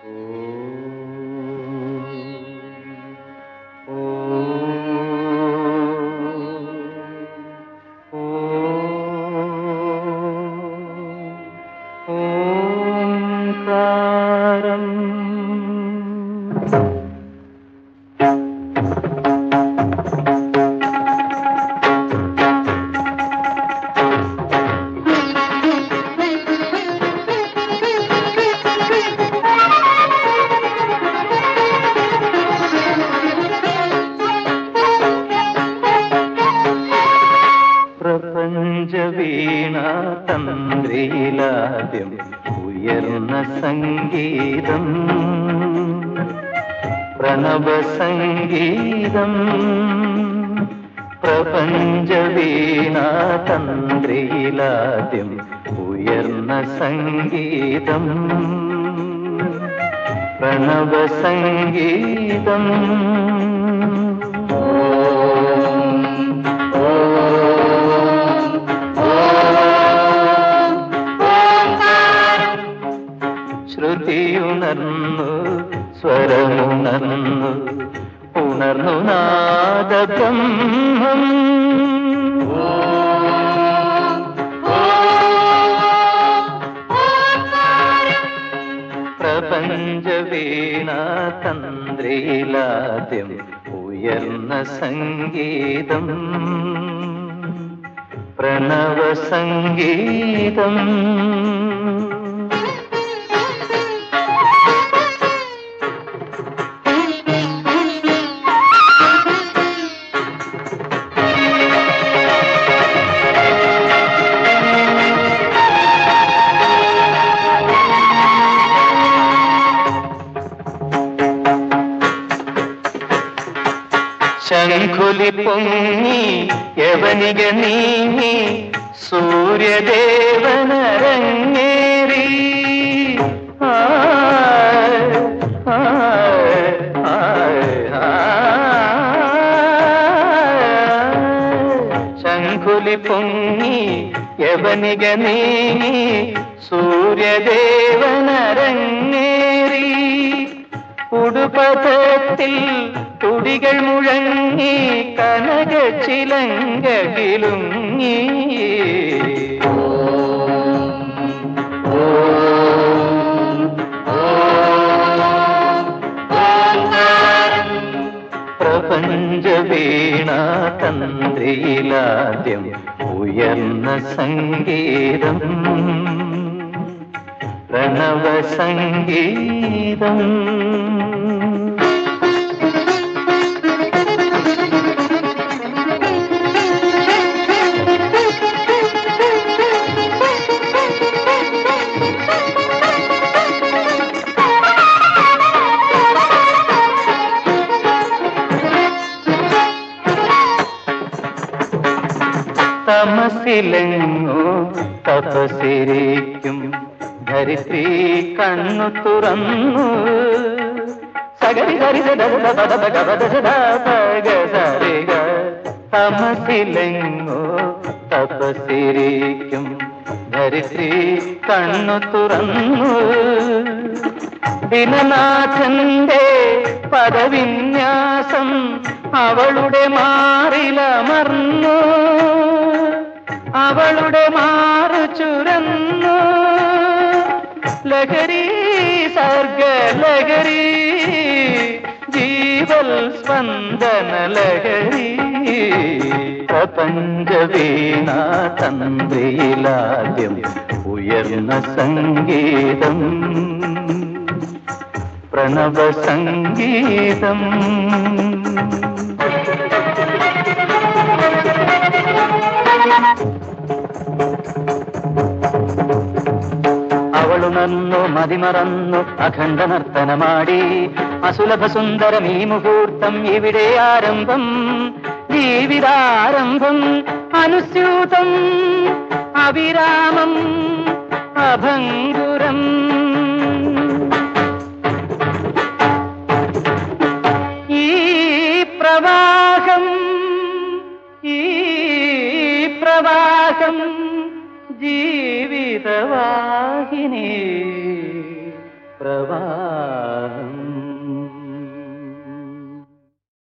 പ്രപഞ്ച വീണ തന്ത്രിയിലാദ്യം ഉയർന്ന സംഗീതം പ്രണവ സംഗീതം പ്രപഞ്ച വീണ തന്ത്രിയിലാദ്യം ഉയർന്ന സംഗീതം പ്രണവ സംഗീതം ശ്രുതിയുണർന്നു സ്വരമുണർന്നു ഉണർന്നു നാദബ്രഹ്മം പ്രപഞ്ച വീണ തന്ത്രിയിലാദ്യം ഉയർന്ന സംഗീതം പ്രണവ സംഗീതം ശംഖുലി പൊങ്ങി യവനിക നീങ്ങി സൂര്യദേവനരങ്ങേറി ആ, ആ, ആ, ആ. ശംഖുലി പൊങ്ങി യവനിക നീങ്ങി സൂര്യദേവനരങ്ങേറി ഉടുപഥത്തിൽ തുടികൾ മുഴങ്ങി കനക ചിലങ്കകിലുങ്ങി പ്രപഞ്ച വീണ തന്ത്രിയിലാദ്യം ഉയർന്ന സംഗീതം പ്രണവ സംഗീതം തമസിലെങ്ങോ തപസിരിക്കും ധരിത്രി കണ്ണു തുറന്നു സഗരി സരി സരിഗ തമസിലെങ്ങോ തപസിരിക്കും ധരിത്രി കണ്ണു തുറന്നു ദിനനാഥന്റെ പദവിന്യാസം അവളുടെ മാറിലമർന്നു അവളുടെ മാറു ചുരന്നു ലഹരി സർഗ ലഹരി ജീവൽ സ്പന്ദന ലഹരി പ്രപഞ്ച വീണ തന്ത്രിയിലാദ്യം ഉയർന്ന സംഗീതം പ്രണവ സംഗീതം അവളുണർന്നു മതിമറന്നു അഖണ്ഡ നർത്തനമാടി അസുലഭ സുന്ദരം ഈ മുഹൂർത്തം ഇവിടെ ആരംഭം ജീവിതാരംഭം അനുസ്യൂതം അവിരാമം അഭംഗുരം ഈ പ്രവാഹം ഈ പ്രവാഹം ജീവിതവാഹിനി പ്രവാഹം